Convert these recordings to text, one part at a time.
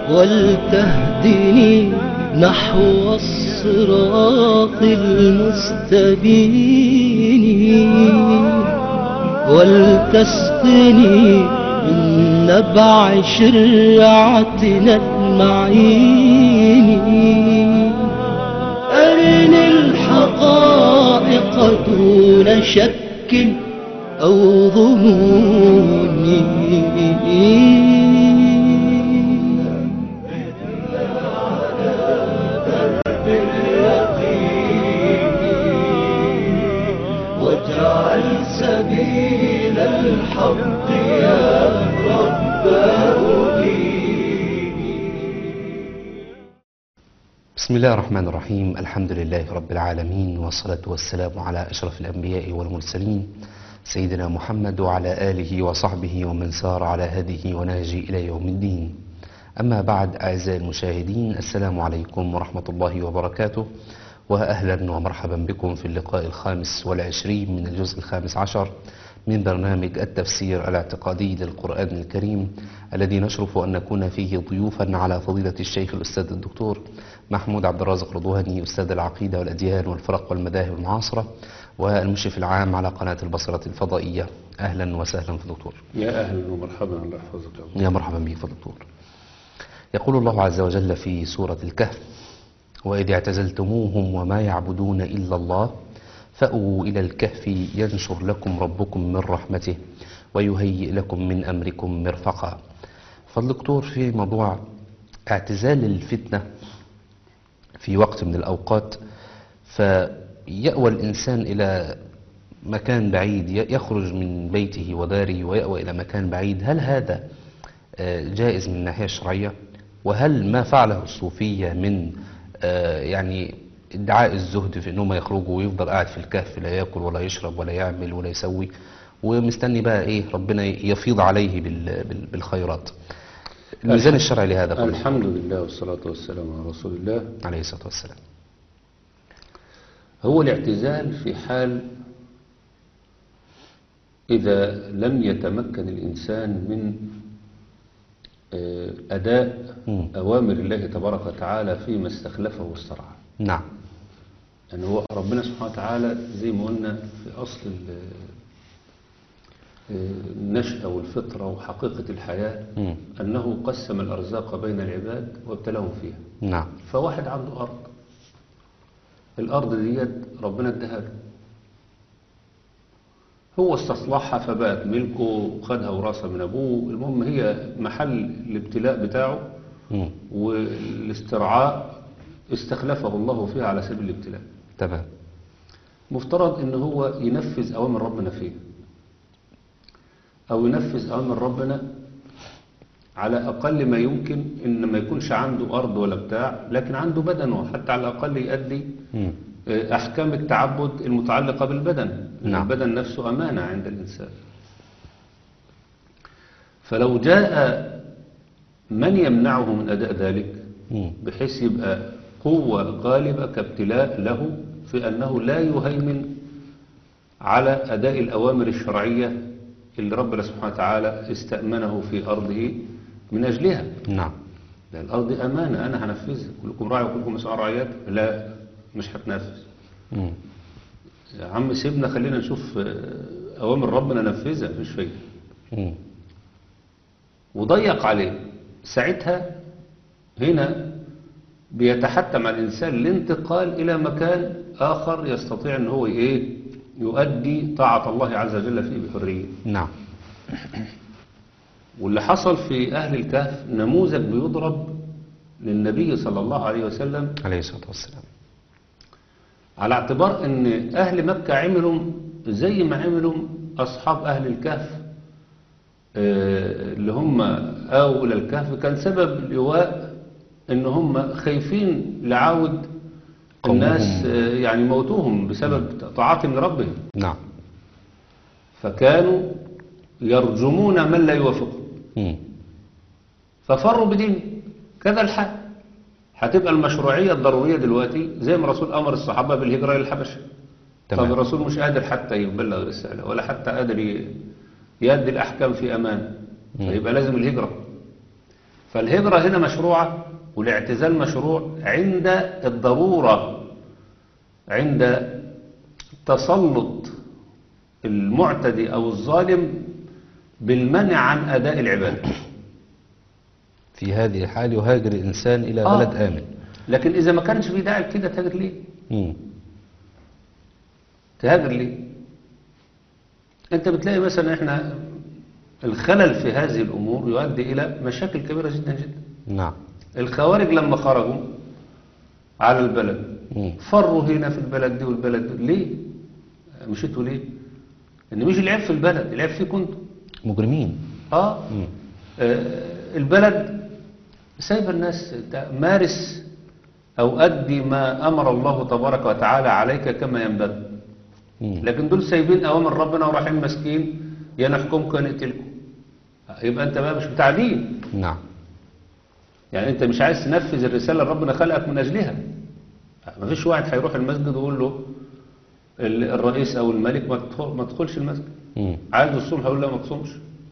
ولتهدني نحو الصراط المستبين ولتسقني من نبع شرعتنا المعين أرني الحقائق دون شك أو ظنون واجعل سبيل الحق يا رب بسم الله الرحمن الرحيم الحمد لله رب العالمين والصلاة والسلام على أشرف الأنبياء والمرسلين سيدنا محمد وعلى آله وصحبه ومن سار على هذه ونهجه إلى يوم الدين أما بعد أعزائي المشاهدين السلام عليكم ورحمة الله وبركاته وأهلا ومرحبا بكم في اللقاء الخامس والعشرين من الجزء الخامس عشر من برنامج التفسير الاعتقادي للقرآن الكريم الذي نشرف أن نكون فيه ضيوفا على فضيلة الشيخ الأستاذ الدكتور محمود عبد الرازق رضواني أستاذ العقيدة والأديان والفرق والمذاهب المعاصرة والمشرف العام على قناة البصرة الفضائية أهلا وسهلا في الدكتور يا أهلا ومرحبا الله يحفظك يا رب. يا مرحبا بك في الدكتور يقول الله عز وجل في سورة الكهف وإذ اعتزلتموهم وما يعبدون إلا الله فأووا إلى الكهف ينشر لكم ربكم من رحمته ويهيئ لكم من أمركم مرفقا فالدكتور في موضوع اعتزال الفتنة في وقت من الأوقات فيأوى الإنسان إلى مكان بعيد ي- يخرج من بيته وداره ويأوى إلى مكان بعيد هل هذا آه، جائز من الناحية الشرعية وهل ما فعله الصوفية من آه، يعني ادعاء الزهد في انهم يخرجوا ويفضل قاعد في الكهف لا ياكل ولا يشرب ولا يعمل ولا يسوي ومستني بقى ايه ربنا يفيض عليه بال- بال- بالخيرات الميزان الشرعي لهذا كله الحمد لله والصلاة والسلام على رسول الله عليه الصلاة والسلام هو الاعتزال في حال إذا لم يتمكن الإنسان من آه، أداء مم. أوامر الله تبارك وتعالى فيما استخلفه واسترعاه نعم يعني هو ربنا سبحانه وتعالى زي ما قلنا في أصل ال- آه، النشأة والفطرة وحقيقة الحياة مم. أنه قسم الأرزاق بين العباد وابتلاهم فيها نعم فواحد عنده أرض الأرض ديت ربنا اداها له هو استصلحها فبقت ملكه وخدها وراثة من أبوه المهم هي محل الابتلاء بتاعه مم. والاسترعاء استخلفه الله فيها على سبيل الابتلاء تمام مفترض ان هو ينفذ اوامر ربنا فيه او ينفذ اوامر ربنا على اقل ما يمكن ان ما يكونش عنده ارض ولا بتاع لكن عنده بدن وحتى على الاقل يؤدي مم. آه، احكام التعبد المتعلقة بالبدن نعم. البدن نفسه امانة عند الانسان فلو جاء من يمنعه من اداء ذلك مم. بحيث يبقى قوة غالبة كابتلاء له في أنه لا يهيمن على أداء الأوامر الشرعية اللي ربنا سبحانه وتعالى استأمنه في أرضه من أجلها نعم لأن الأرض أمانة أنا هنفذها كلكم راعي وكلكم مسؤول عن رعيته لا مش هتنفذ مم. يا عم سيبنا خلينا نشوف آه، أوامر ربنا ننفذها مفيش فايدة مم. وضيق عليه ساعتها هنا بيتحتم على الإنسان الانتقال إلى مكان آخر يستطيع أن هو إيه يؤدي طاعة الله عز وجل فيه بحرية نعم واللي حصل في أهل الكهف نموذج بيضرب للنبي صلى الله عليه وسلم عليه الصلاة والسلام على اعتبار أن أهل مكة عملوا زي ما عملوا أصحاب أهل الكهف آه، اللي هم آووا إلى الكهف كان سبب لواء ان هم خايفين لعود قومهم. الناس آه، يعني موتوهم بسبب طاعتهم لربهم نعم فكانوا يرجمون من لا يوافقهم مم. ففروا بدين كذا الحال هتبقى المشروعية الضرورية دلوقتي زي ما الرسول أمر الصحابة بالهجرة إلى الحبشة تمام. طب الرسول مش قادر حتى يبلغ الرسالة ولا حتى قادر ي- يؤدي الأحكام في أمان فيبقى لازم الهجرة فالهجرة هنا مشروعة والاعتزال مشروع عند الضرورة عند تسلط المعتدي أو الظالم بالمنع عن أداء العبادة في هذه الحال يهاجر الإنسان إلى آه. بلد آمن لكن إذا ما كانش في داعي كده تهاجر ليه؟ مم. تهاجر ليه؟ أنت بتلاقي مثلا إحنا الخلل في هذه الأمور يؤدي إلى مشاكل كبيرة جدا جدا نعم الخوارج لما خرجوا على البلد مم. فروا هنا في البلد دي والبلد دي ليه؟ مشيتوا ليه؟ إن مش العيب في البلد العيب فيكم انتوا مجرمين آه مم. آه، البلد سايب الناس مارس أو أدي ما أمر الله تبارك وتعالى عليك كما ينبغي مم. لكن دول سايبين أوامر ربنا ورايحين ماسكين يا نحكمكم يا نقتلكم يبقى أنت بقى مش بتاع دين نعم يعني أنت مش عايز تنفذ الرسالة اللي ربنا خلقك من أجلها مفيش واحد هيروح المسجد ويقول له ال- الرئيس أو الملك ما تدخل- ما تدخلش المسجد مم. عايز الصوم هيقول لا ما تصومش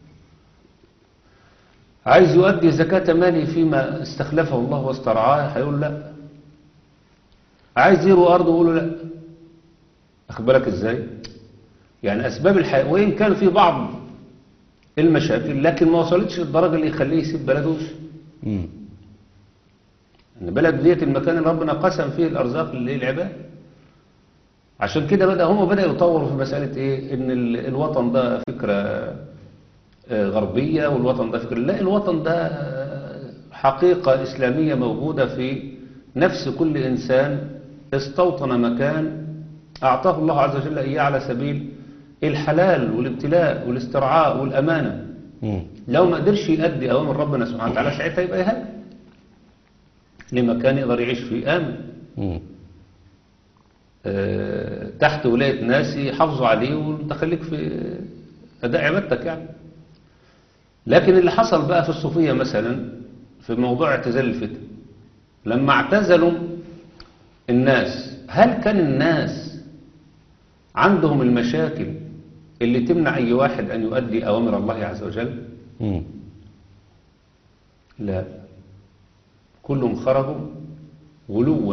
عايز يؤدي زكاة مالي فيما استخلفه الله واسترعاه هيقول لا عايز يروي أرضه يقول له لا أخد بالك إزاي يعني أسباب الحياة وإن كان في بعض المشاكل لكن ما وصلتش للدرجة اللي يخليه يسيب بلده ويمشي. مم. ان بلد ديت المكان اللي ربنا قسم فيه الارزاق للعباد عشان كده بدا هم بداوا يطوروا في مساله ايه ان ال- الوطن ده فكره آه، غربيه والوطن ده فكره لا الوطن ده آه، حقيقه اسلاميه موجوده في نفس كل انسان استوطن مكان اعطاه الله عز وجل اياه على سبيل الحلال والابتلاء والاسترعاء والامانه مم. لو ما قدرش يؤدي اوامر ربنا سبحانه وتعالى ساعتها يبقى يهاجر لمكان يقدر يعيش فيه امن مم. آه، تحت ولايه ناس يحافظوا عليه وانت خليك في اداء عبادتك يعني لكن اللي حصل بقى في الصوفيه مثلا في موضوع اعتزال الفتن لما اعتزلوا الناس هل كان الناس عندهم المشاكل اللي تمنع اي واحد ان يؤدي اوامر الله عز وجل مم. لا كلهم خرجوا غلوا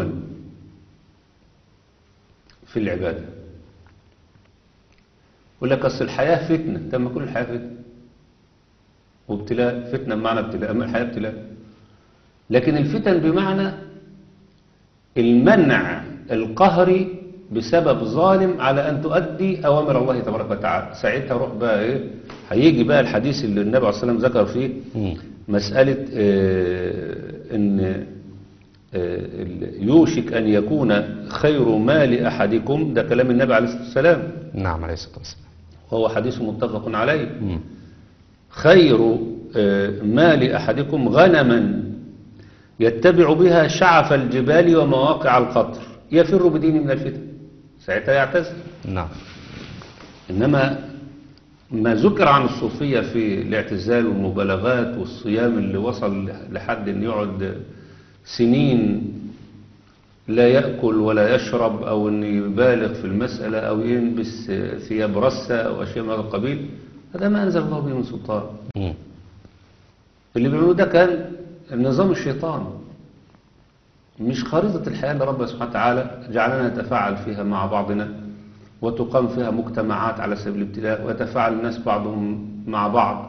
في العبادة يقول لك أصل الحياة فتنة تم كل الحياة فتنة وابتلاء فتنة بمعنى ابتلاء أما الحياة ابتلاء لكن الفتن بمعنى المنع القهري بسبب ظالم على أن تؤدي أوامر الله تبارك وتعالى ساعتها روح بقى إيه هيجي بقى الحديث اللي النبي عليه الصلاة والسلام ذكر فيه مم. مسألة آه، أن آه، ال- يوشك أن يكون خير مال أحدكم ده كلام النبي عليه الصلاة والسلام نعم عليه الصلاة والسلام وهو حديث متفق عليه مم. خير آه، مال أحدكم غنما يتبع بها شعف الجبال ومواقع القطر يفر بدينه من الفتن ساعتها يعتزل نعم إنما ما ذكر عن الصوفية في الاعتزال والمبالغات والصيام اللي وصل لحد أن يقعد سنين لا يأكل ولا يشرب أو أن يبالغ في المسألة أو يلبس ثياب رسة أو أشياء من هذا القبيل هذا ما أنزل الله به من سلطان مم. اللي بيعملوه ده كان النظام الشيطان مش خريطة الحياة اللي ربنا سبحانه وتعالى جعلنا نتفاعل فيها مع بعضنا وتقام فيها مجتمعات على سبيل الابتلاء ويتفاعل الناس بعضهم مع بعض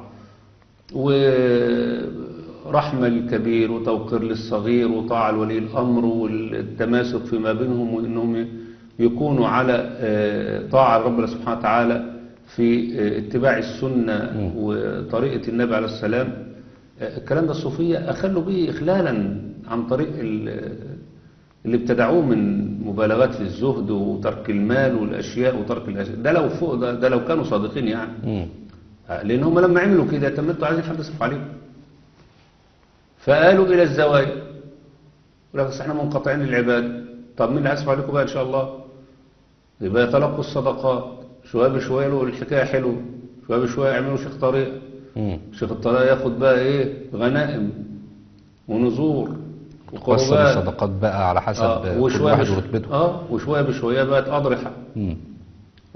ورحمة للكبير وتوقير للصغير وطاعة لولي الأمر والتماسك فيما بينهم وإنهم يكونوا على آه، طاعة ربنا سبحانه وتعالى في آه، اتباع السنة وطريقة النبي عليه السلام آه، الكلام ده الصوفية أخلوا به إخلالا عن طريق ال- اللي ابتدعوه من مبالغات في الزهد وترك المال والأشياء وترك الأشياء ده لو فوق ده, ده لو كانوا صادقين يعني مم. لأن هم لما عملوا كده طب ما انتوا عايزين حد يصرف عليهم فقالوا إلى الزواج يقول لك بس احنا منقطعين للعبادة طب مين اللي هيصرف عليكم بقى إن شاء الله يبقى يتلقوا الصدقات شوية بشوية يقولوا الحكاية حلوة شوية بشوية يعملوا شيخ طريق مم. شيخ الطريق ياخد بقى إيه غنائم ونذور قسم وقربات الصدقات بقى على حسب آه كل وشوية واحد بش... ورتبته اه وشوية بشوية بقت أضرحة مم.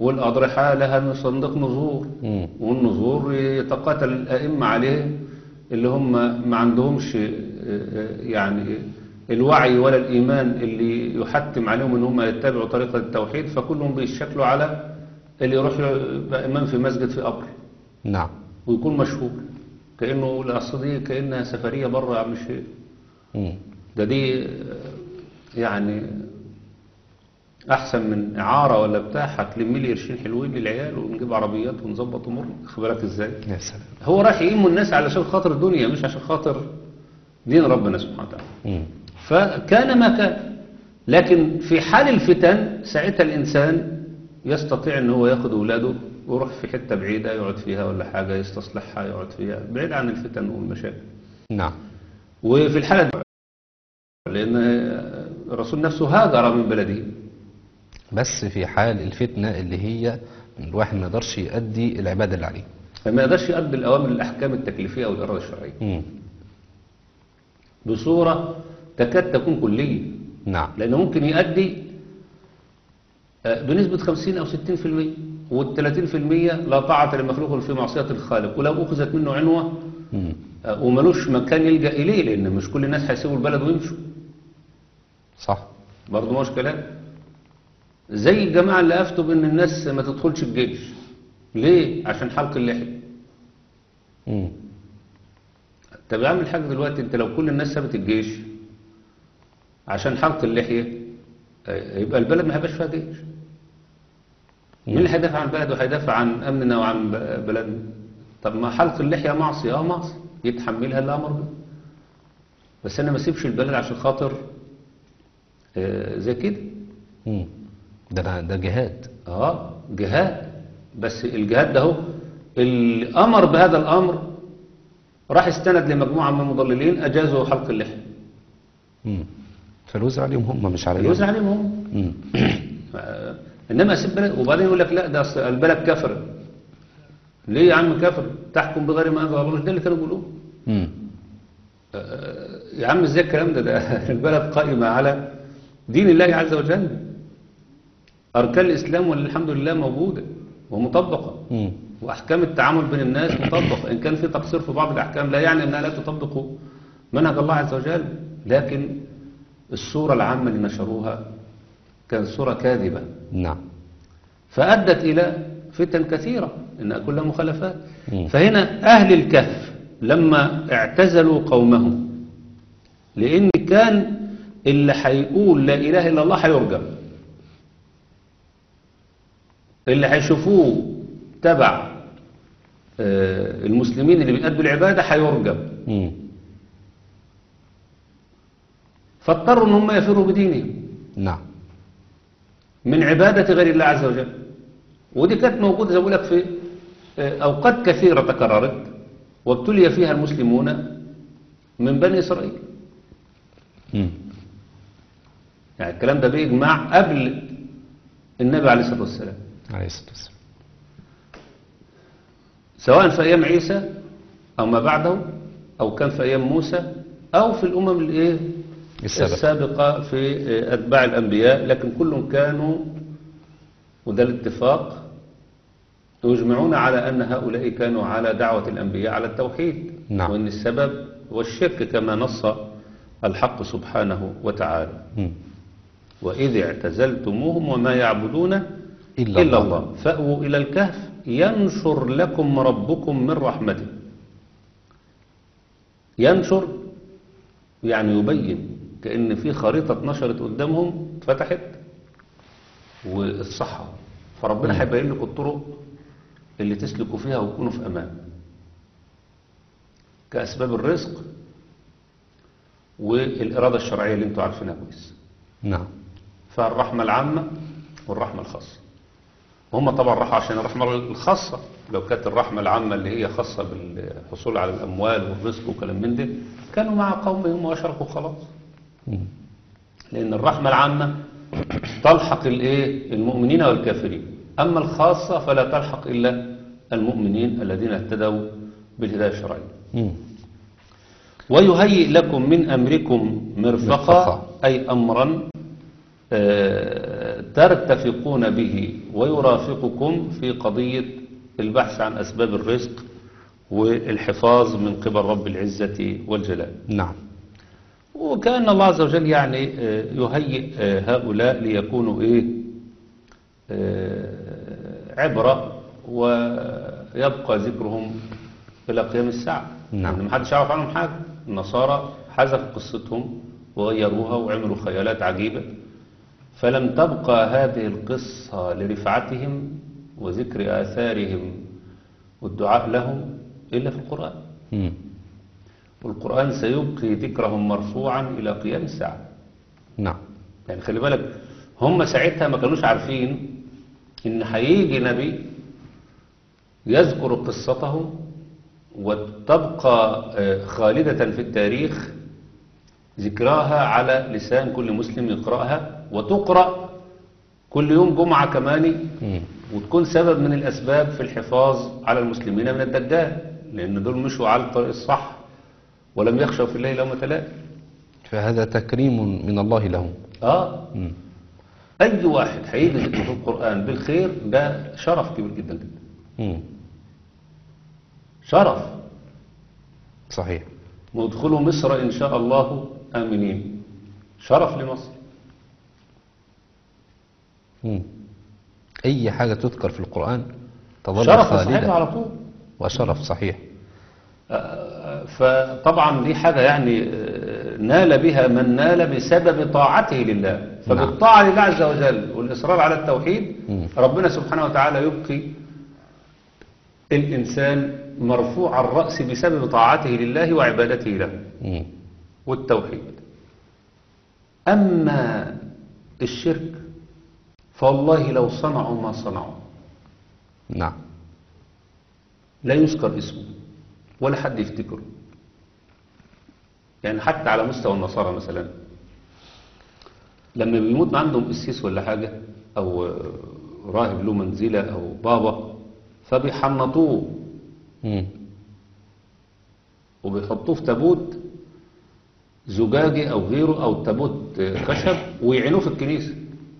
والأضرحة لها صندوق نذور مم. والنذور يتقاتل الأئمة عليه اللي هم ما عندهمش آه، آه، يعني الوعي ولا الإيمان اللي يحتم عليهم ان هم يتبعوا طريقة التوحيد فكلهم بيشكلوا على اللي يروح يبقى إمام في مسجد في قبر نعم ويكون مشهور كأنه الأصل دي كأنها سفرية بره يا عم الشيخ مم. ده دي آه، يعني أحسن من إعارة ولا بتاع هتلم لي قرشين حلوين للعيال ونجيب عربيات ونظبط أمورنا خد بالك إزاي يا سلام هو راح يقيم الناس علشان خاطر الدنيا مش عشان خاطر دين ربنا سبحانه وتعالى مم. فكان ما كان لكن في حال الفتن ساعتها الإنسان يستطيع ان هو ياخد اولاده ويروح في حتة بعيدة يقعد فيها ولا حاجة يستصلحها يقعد فيها بعيد عن الفتن والمشاكل نعم وفي الحالة دي لأن الرسول نفسه هاجر من بلده بس في حال الفتنة اللي هي الواحد ما يقدرش يؤدي العبادة اللي عليه فما يقدرش يؤدي الأوامر الأحكام التكليفية أو الإرادة الشرعية مم. بصورة تكاد تكون كلية نعم لأنه ممكن يؤدي آه، بنسبة 50 أو 60% وال30% لا طاعة لمخلوق في معصية الخالق ولو أخذت منه عنوة مم. آه، وملوش مكان يلجأ إليه لأن مش كل الناس هيسيبوا البلد ويمشوا صح برضه مش كلام زي الجماعة اللي أفتوا بأن الناس ما تدخلش الجيش ليه؟ عشان حلق اللحية مم. طب يا عم الحاج دلوقتي انت لو كل الناس سابت الجيش عشان حلق اللحية آه، يبقى البلد ما هيبقاش فيها جيش مين اللي هيدافع عن البلد وهيدافع عن أمننا وعن ب- بلدنا طب ما حلق اللحية معصية اه معصية يتحملها اللي أمر به بس أنا ما اسيبش البلد عشان خاطر آه، زي كده مم. ده أنا- ده جهاد اه جهاد بس الجهاد ده هو اللي امر بهذا الامر راح استند لمجموعه من المضللين اجازوا حلق اللحيه مم. فالوزر عليهم هم مش عليهم يوزع عليهم هم مم. آه، انما اسيب بلد وبعدين يقول لك لا ده أصل البلد كفر ليه يا عم كفر تحكم بغير ما انزل الله مش ده اللي كانوا بيقولوه مم. يا عم ازاي الكلام ده ده البلد قائمه على دين الله عز وجل اركان الاسلام والحمد لله موجوده ومطبقه مم. وأحكام التعامل بين الناس مطبقة إن كان في تقصير في بعض الأحكام لا يعني أنها لا تطبق منهج الله عز وجل لكن الصورة العامة اللي نشروها كانت صورة كاذبة نعم فأدت إلى فتن كثيرة إنها كلها مخالفات مم. فهنا أهل الكهف لما اعتزلوا قومهم لأن كان اللي هيقول لا إله إلا الله هيرجم اللي هيشوفوه تبع آه، المسلمين اللي بيأدوا العبادة هيرجم مم. فاضطروا ان هم يفروا بدينهم نعم من عبادة غير الله عز وجل ودي كانت موجودة زي ما بقول لك في آه، أوقات كثيرة تكررت وابتلي فيها المسلمون من بني إسرائيل مم. يعني الكلام ده بإجماع قبل النبي عليه الصلاة والسلام عليه الصلاة والسلام سواء في أيام عيسى أو ما بعده أو كان في أيام موسى أو في الأمم الإيه السابقة. السابقة في آه، أتباع الأنبياء لكن كلهم كانوا وده الاتفاق يجمعون على أن هؤلاء كانوا على دعوة الأنبياء على التوحيد نعم. وأن السبب هو الشرك كما نص الحق سبحانه وتعالى مم. وإذ اعتزلتموهم وما يعبدون إلا إلا, الله. الله فأووا إلى الكهف ينشر لكم ربكم من رحمته ينشر يعني يبين كأن في خريطة اتنشرت قدامهم فتحت والصحة فربنا هيبين لكم الطرق اللي تسلكوا فيها وتكونوا في أمان كأسباب الرزق والإرادة الشرعية اللي انتوا عارفينها كويس نعم فالرحمة العامة والرحمة الخاصة هم طبعا راحوا عشان الرحمة الخاصة لو كانت الرحمة العامة اللي هي خاصة بالحصول على الأموال والرزق وكلام من ده كانوا مع قومهم وأشركوا خلاص مم. لأن الرحمة العامة تلحق الإيه المؤمنين والكافرين أما الخاصة فلا تلحق إلا المؤمنين الذين اهتدوا بالهداية الشرعية مم. ويهيئ لكم من أمركم مرفقا مرفقا. أي أمرا آه، ترتفقون به ويرافقكم في قضية البحث عن أسباب الرزق والحفاظ من قبل رب العزة والجلال نعم وكان الله عز وجل يعني آه، يهيئ آه، هؤلاء ليكونوا ايه آه، عبرة ويبقى ذكرهم إلى قيام الساعة نعم. لأن محدش يعرف عنهم حاجة النصارى حذفوا قصتهم وغيروها وعملوا خيالات عجيبة فلم تبقى هذه القصة لرفعتهم وذكر آثارهم والدعاء لهم إلا في القرآن مم. والقرآن سيبقي ذكرهم مرفوعا إلى قيام الساعة نعم يعني خلي بالك هم ساعتها ما كانوش عارفين إن هيجي نبي يذكر قصتهم وتبقى آه، خالدة في التاريخ ذكراها على لسان كل مسلم يقرأها وتقرأ كل يوم جمعة كمان مم. وتكون سبب من الأسباب في الحفاظ على المسلمين من الدجال لأن دول مشوا على الطريق الصح ولم يخشوا في الله لومة لائم فهذا تكريم من الله لهم آه مم. أي واحد هيجي ذكره في القرآن بالخير ده شرف كبير جدا جدا مم. شرف صحيح وادخلوا مصر إن شاء الله آمنين شرف لمصر مم. أي حاجة تذكر في القرآن تظل شرف صاحبها خالدة على طول وشرف صحيح آه، فطبعا دي حاجة يعني آه، نال بها من نال بسبب طاعته لله فبالطاعة لله عز وجل والإصرار على التوحيد مم. ربنا سبحانه وتعالى يبقي الإنسان مرفوع الرأس بسبب طاعته لله وعبادته له مم. والتوحيد أما الشرك فوالله لو صنعوا ما صنعوا نعم لا يذكر اسمه ولا حد يفتكره يعني حتى على مستوى النصارى مثلا لما بيموت عندهم قسيس ولا حاجة أو راهب له منزلة أو بابا فبيحنطوه مم. وبيحطوه في تابوت زجاجي أو غيره أو تابوت خشب ويعينوه في الكنيسة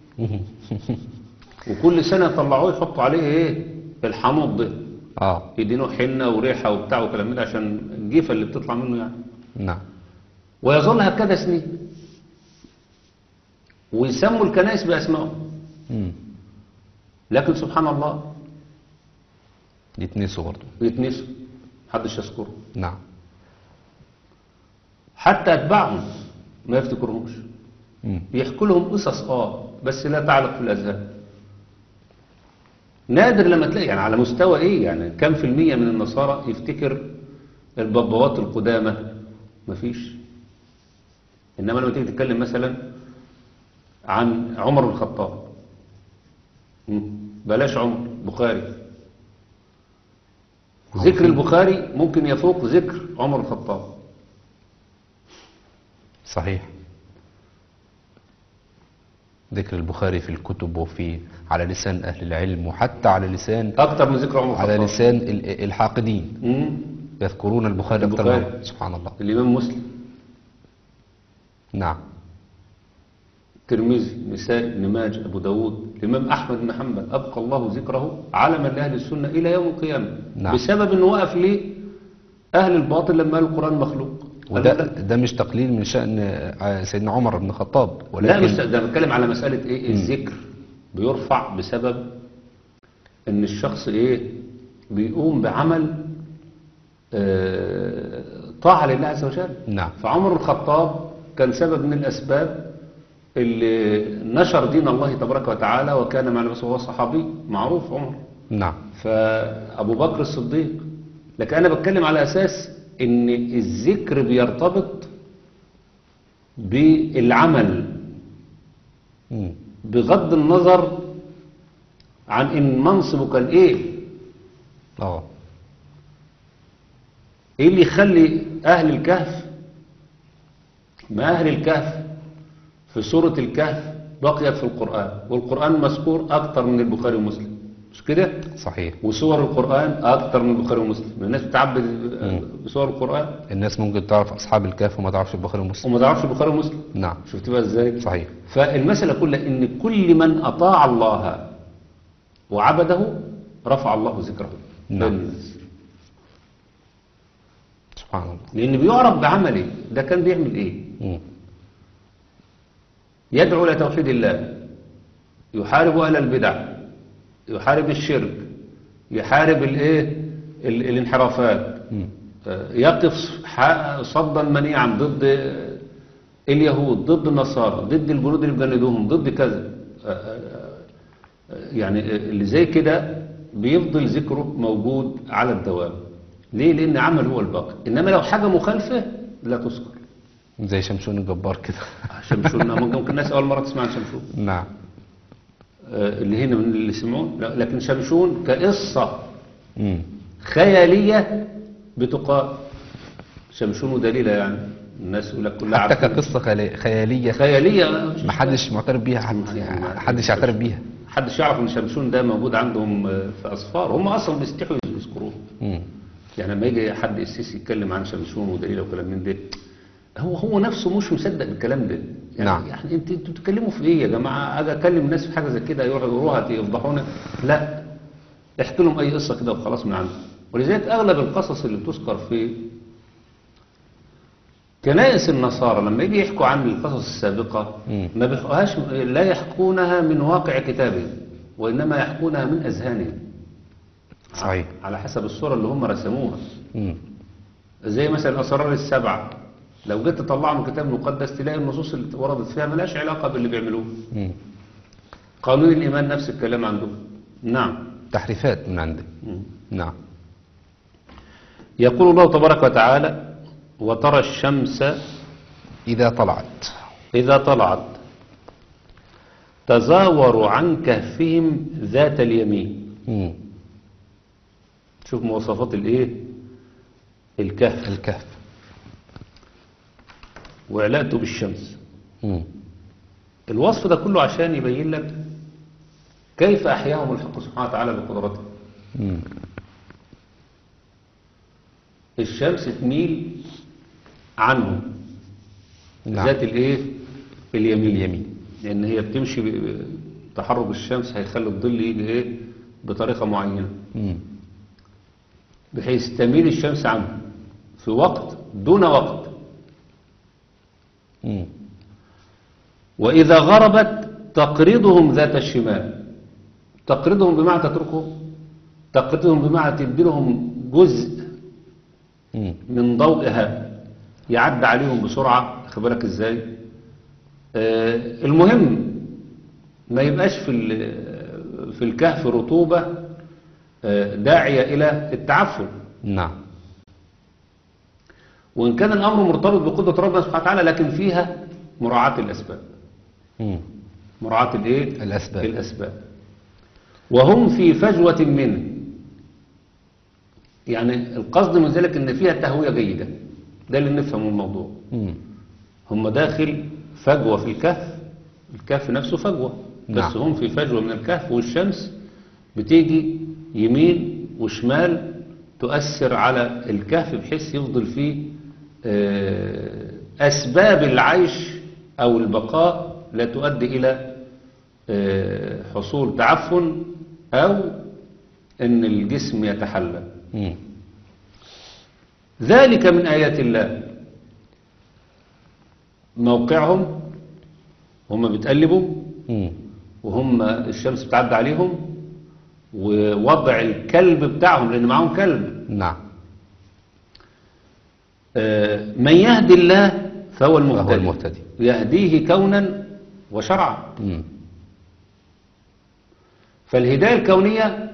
وكل سنة يطلعوه يحطوا عليه ايه الحنوط ده آه يدينوه حنة وريحة وبتاع وكلام من ده عشان الجيفة اللي بتطلع منه يعني نعم ويظل هكذا سنين ويسموا الكنائس بأسمائهم مم. لكن سبحان الله يتنسوا برضه يتنسوا محدش يذكره نعم حتى أتباعهم ما يفتكرهمش مم. يحكوا لهم قصص اه بس لا تعلق في الأذهان نادر لما تلاقي يعني على مستوى ايه يعني كم في المية من النصارى يفتكر البابوات القدامى مفيش انما لما تيجي تتكلم مثلا عن عمر بن الخطاب مم. بلاش عمر بخاري ذكر البخاري ممكن يفوق ذكر عمر بن الخطاب صحيح ذكر البخاري في الكتب وفي على لسان أهل العلم وحتى على لسان اكتر من ذكر عمر بن على الخطاب لسان ال- الحاقدين مم. يذكرون البخاري أكثر البخاري. من سبحان الله الإمام مسلم نعم الترمذي نسائي ابن ماجه أبو داود الإمام أحمد بن حنبل أبقى الله ذكره علما لأهل السنة إلى يوم القيامة نعم. بسبب أنه وقف ليه أهل الباطل لما قال القرآن مخلوق وده قالوا لا. ده مش تقليل من شأن آه، سيدنا عمر بن الخطاب لا ولكن مش ده بتكلم على مسألة إيه الذكر بيرفع بسبب أن الشخص إيه بيقوم بعمل آه، طاعة لله عز وجل نعم فعمر الخطاب كان سبب من الأسباب اللي نشر دين الله تبارك وتعالى وكان مع النبي صلى الله عليه وسلم صحابي معروف عمر نعم فأبو بكر الصديق لكن أنا بتكلم على أساس إن الذكر بيرتبط بالعمل مم. بغض النظر عن إن منصبه كان إيه اه إيه اللي يخلي أهل الكهف ما أهل الكهف في سورة الكهف بقيت في القرآن والقرآن مذكور أكتر من البخاري ومسلم مش كده؟ صحيح وسور القرآن أكتر من البخاري ومسلم الناس بتعبد بسور القرآن الناس ممكن تعرف أصحاب الكهف وما تعرفش البخاري ومسلم وما تعرفش البخاري ومسلم نعم شفت بقى ازاي؟ صحيح فالمسألة كلها إن كل من أطاع الله وعبده رفع الله ذكره نعم. بين الناس سبحان الله لأن بيعرف بعمله ده كان بيعمل إيه مم. يدعو إلى توحيد الله يحارب أهل البدع يحارب الشرك يحارب الايه ال- الانحرافات مم. آه، يقف ح- صدا منيعا ضد اليهود ضد النصارى ضد الجنود اللي بجندوهم ضد كذا آه، آه، آه، يعني اللي زي كده بيفضل ذكره موجود على الدوام ليه لان عمل هو الباقي انما لو حاجه مخالفه لا تذكر زي شمشون الجبار كده شمشون ممكن الناس اول مره تسمع عن شمشون نعم آه، اللي هنا من اللي سمعون لا، لكن شمشون كقصه مم. خياليه بتقال شمشون ودليله يعني الناس يقول لك كلها حتى عارفين. كقصة خيالية- خيالية خياليه ما حدش معترف بيها حد يعني حدش يعترف بيها محدش يعرف ان شمشون ده موجود عندهم آه، في اصفار هم اصلا بيستحوا يذكروه مم. يعني لما يجي حد السيسي يتكلم عن شمشون ودليله وكلام من ده هو هو نفسه مش مصدق الكلام ده يعني نعم. يعني انت انتوا بتتكلموا في ايه يا جماعه اجي اكلم الناس في حاجه زي كده يروحوا يروها يفضحونا لا احكي لهم اي قصه كده وخلاص من عنده ولذلك اغلب القصص اللي بتذكر في كنائس النصارى لما يجي يحكوا عن القصص السابقه مم. ما بيحكوهاش لا يحكونها من واقع كتابهم وانما يحكونها من اذهانهم صحيح على حسب الصوره اللي هم رسموها مم. زي مثلا الأسرار السبعة لو جيت تطلع من الكتاب المقدس تلاقي النصوص اللي وردت فيها ملهاش علاقة باللي بيعملوه مم. قانون الإيمان نفس الكلام عندهم نعم تحريفات من عندك مم. نعم يقول الله تبارك وتعالى وترى الشمس إذا طلعت إذا طلعت تزاور عن كهفهم ذات اليمين مم. شوف مواصفات الايه الكهف الكهف وعلاقته بالشمس مم. الوصف ده كله عشان يبين لك كيف أحياهم الحق سبحانه وتعالى بقدرته مم. الشمس تميل عنهم نعم. ذات الايه اليمين اليمين. لان هي بتمشي ب- تحرك الشمس هيخلي الظل يجي ايه بطريقه معينه مم. بحيث تميل الشمس عنه في وقت دون وقت مم. واذا غربت تقرضهم ذات الشمال تقرضهم بمعنى تتركهم تقرضهم بمعنى تديلهم جزء مم. من ضوئها يعدي عليهم بسرعة خد بالك ازاي آه المهم ما يبقاش في ال- في الكهف رطوبة آه داعية إلى التعفن نعم وإن كان الأمر مرتبط بقدرة ربنا سبحانه وتعالى لكن فيها مراعاة الأسباب مم. مراعاة الإيه؟ الأسباب. الأسباب وهم في فجوة منه يعني القصد من ذلك إن فيها تهوية جيدة ده اللي نفهمه الموضوع مم. هم داخل فجوة في الكهف الكهف نفسه فجوة بس نعم. هم في فجوة من الكهف والشمس بتيجي يمين وشمال تؤثر على الكهف بحيث يفضل فيه آه، أسباب العيش أو البقاء لا تؤدي إلى آه، حصول تعفن أو أن الجسم يتحلل مم. ذلك من آيات الله موقعهم هم بيتقلبوا مم. وهم الشمس بتعدي عليهم ووضع الكلب بتاعهم لأن معاهم كلب نعم آه، من يهدي الله فهو المهتدي, فهو المهتدي. يهديه كونا وشرعا مم. فالهداية الكونية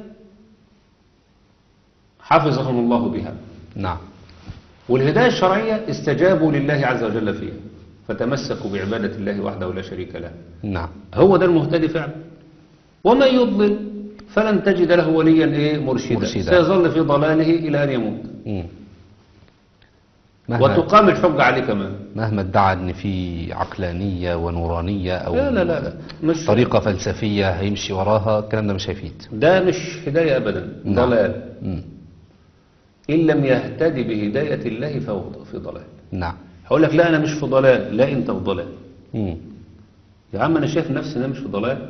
حفظهم الله بها نعم والهداية الشرعية استجابوا لله عز وجل فيها فتمسكوا بعبادة الله وحده لا شريك له نعم هو ده المهتدي فعلا ومن يضلل فلن تجد له وليا ايه مرشدا, مرشدا. سيظل في ضلاله الى ان يموت مم. مهما وتقام الحجة عليه كمان مهما ادعى ان في عقلانية ونورانية او لا لا لا, لا. مش طريقة فلسفية هيمشي وراها الكلام ده مش هيفيد ده مش هداية ابدا نعم. ضلال مم. ان لم يهتدي بهداية الله فهو في ضلال نعم هقول لك لا انا مش في ضلال لا انت في ضلال مم. يا عم انا شايف نفسي ان انا مش في ضلال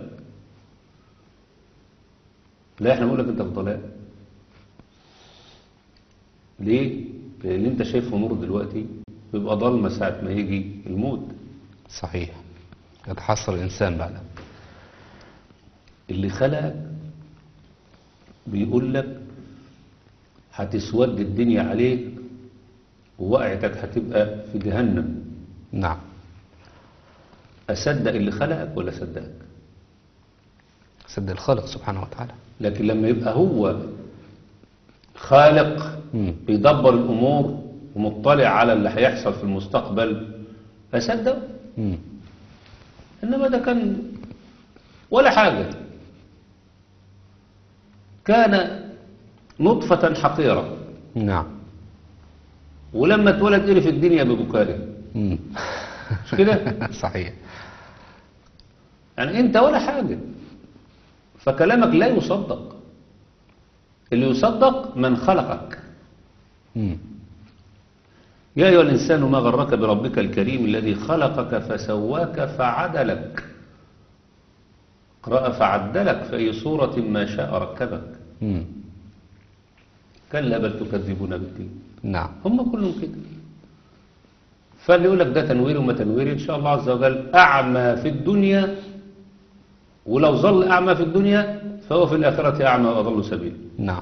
لا احنا بنقول لك انت في ضلال ليه اللي انت شايفه نور دلوقتي بيبقى ضلمة ساعة ما يجي الموت صحيح يتحسر الإنسان بعدها اللي خلقك بيقول لك هتسود الدنيا عليك ووقعتك هتبقى في جهنم نعم أصدق اللي خلقك ولا أصدقك سد الخالق سبحانه وتعالى لكن لما يبقى هو خالق مم. بيدبر الأمور ومطلع على اللي هيحصل في المستقبل أصدق مم. إنما ده كان ولا حاجة كان نطفة حقيرة نعم ولما اتولد قرف الدنيا ببكائه مم. مش كده صحيح يعني انت ولا حاجة فكلامك لا يصدق اللي يصدق من خلقك مم. يا أيها الإنسان ما غرك بربك الكريم الذي خلقك فسواك فعدلك قرأ فعدلك في أي صورة ما شاء ركبك مم. كلا بل تكذبون بالدين نعم هم كلهم كده فاللي يقول لك ده تنوير وما تنوير إن شاء الله عز وجل أعمى في الدنيا ولو ظل أعمى في الدنيا فهو في الآخرة أعمى وأضل سبيلا نعم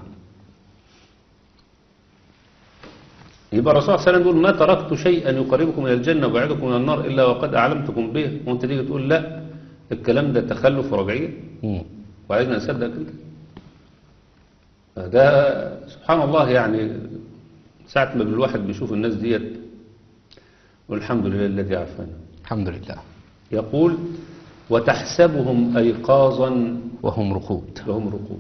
يبقى الرسول صلى الله عليه وسلم يقول ما تركت شيئا يقربكم من الجنة ويبعدكم من النار إلا وقد أعلمتكم به وأنت تيجي تقول لا الكلام ده تخلف ورجعية مم. وعايزنا نصدق كده ده سبحان الله يعني ساعة ما الواحد بيشوف الناس ديت والحمد لله الذي عافانا الحمد لله يقول وتحسبهم أيقاظا وهم رقود وهم رقود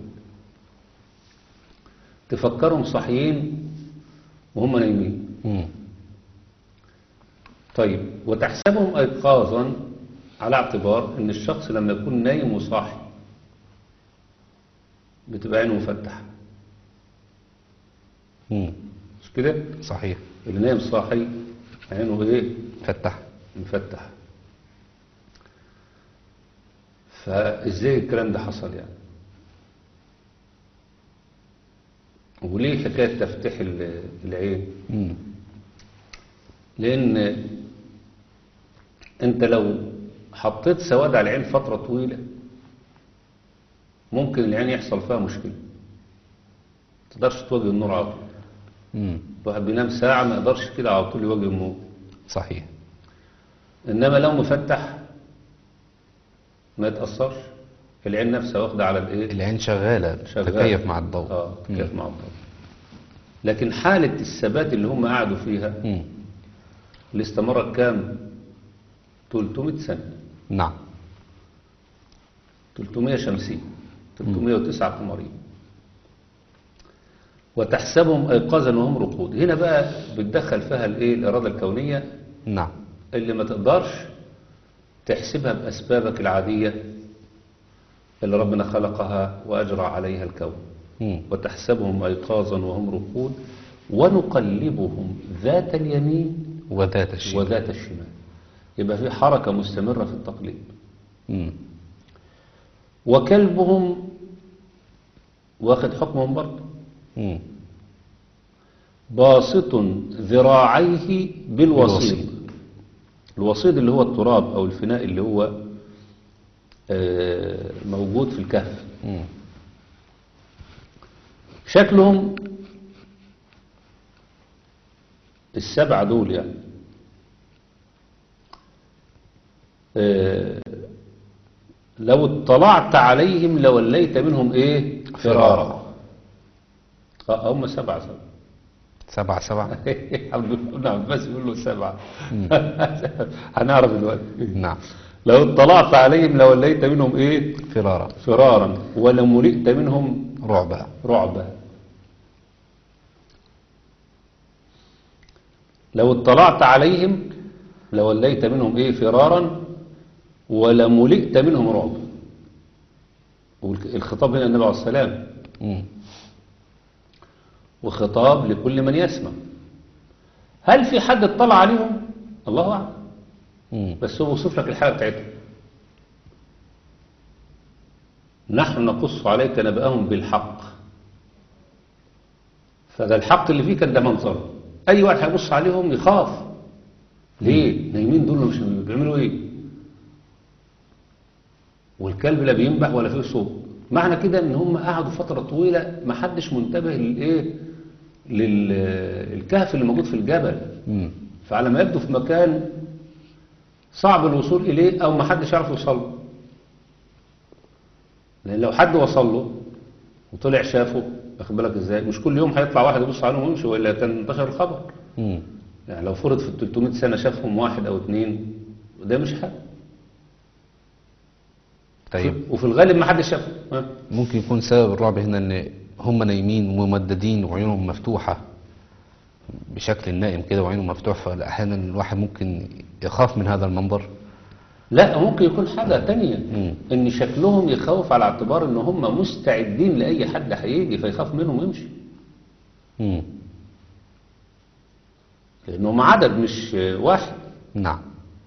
تفكرهم صحيين وهم نايمين مم. طيب وتحسبهم أيقاظا على اعتبار ان الشخص لما يكون نايم وصاحي بتبقى عينه مفتحة مم. مش كده صحيح اللي نايم صاحي عينه ايه فتح مفتح فازاي الكلام ده حصل يعني وليه حكاية تفتح ال- العين مم. لان انت لو حطيت سواد على العين فترة طويلة ممكن العين يحصل فيها مشكلة تقدرش تواجه النور على طول مم. الواحد بينام ساعة ما يقدرش كده على طول يواجه النور صحيح انما لو مفتح ما يتأثرش العين نفسها واخدة على الايه العين شغالة شغالة. تكيف مع الضوء اه مم. تكيف مع الضوء لكن حالة الثبات اللي هم قعدوا فيها مم. اللي استمرت كام 300 سنة نعم 300 شمسية 309 قمرية وتحسبهم أيقاظا وهم رقود هنا بقى بتدخل فيها الايه الإرادة الكونية نعم اللي ما تقدرش تحسبها بأسبابك العادية اللي ربنا خلقها وأجرى عليها الكون مم. وتحسبهم أيقاظا وهم رقود ونقلبهم ذات اليمين وذات الشيء وذات الشمال يبقى في حركة مستمرة في التقليب مم. وكلبهم واخد حكمهم برضه مم. باسط ذراعيه بالوصيد بالوصيد. الوصيد اللي هو التراب أو الفناء اللي هو آه، موجود في الكهف مم. شكلهم السبعة دول يعني آه، لو اطلعت عليهم لوليت منهم ايه فرارا آه، هم سبعة سبعة سبعة سبعة عبد ابن عباس يقول له سبعة هنعرف دلوقتي نعم لو اطلعت عليهم لوليت منهم ايه فرارا فرارا ولملئت منهم رعبا رعبا لو اطلعت عليهم لوليت منهم ايه فرارا ولملئت منهم رعبا والخطاب هنا النبي عليه السلام مم. وخطاب لكل من يسمع هل في حد اطلع عليهم الله اعلم مم. بس هو وصف لك الحاله بتاعتهم نحن نقص عليك نبأهم بالحق فده الحق اللي فيه كان ده منظر اي واحد هيبص عليهم يخاف ليه نايمين دول مش بيعملوا ايه والكلب لا بينبح ولا فيه صوت معنى كده ان هم قعدوا فتره طويله ما حدش منتبه للايه للكهف اللي موجود في الجبل مم. فعلى ما يبدو في مكان صعب الوصول إليه أو ما حدش يعرف يوصل له لأن لو حد وصل له وطلع شافه واخد بالك ازاي مش كل يوم هيطلع واحد يبص عليهم ويمشي ولا كان انتشر الخبر مم. يعني لو فرض في ال 300 سنة شافهم واحد أو اتنين ده مش حق طيب وفي الغالب ما حدش شافه ها؟ ممكن يكون سبب الرعب هنا ان هم نايمين ممددين وعيونهم مفتوحة بشكل نائم كده وعينه مفتوح فأحيانا الواحد ممكن يخاف من هذا المنظر لا ممكن يكون حاجة تانية مم. ان شكلهم يخوف على اعتبار ان هم مستعدين لأي حد هيجي فيخاف منهم ويمشي مم. لأنهم عدد مش واحد نعم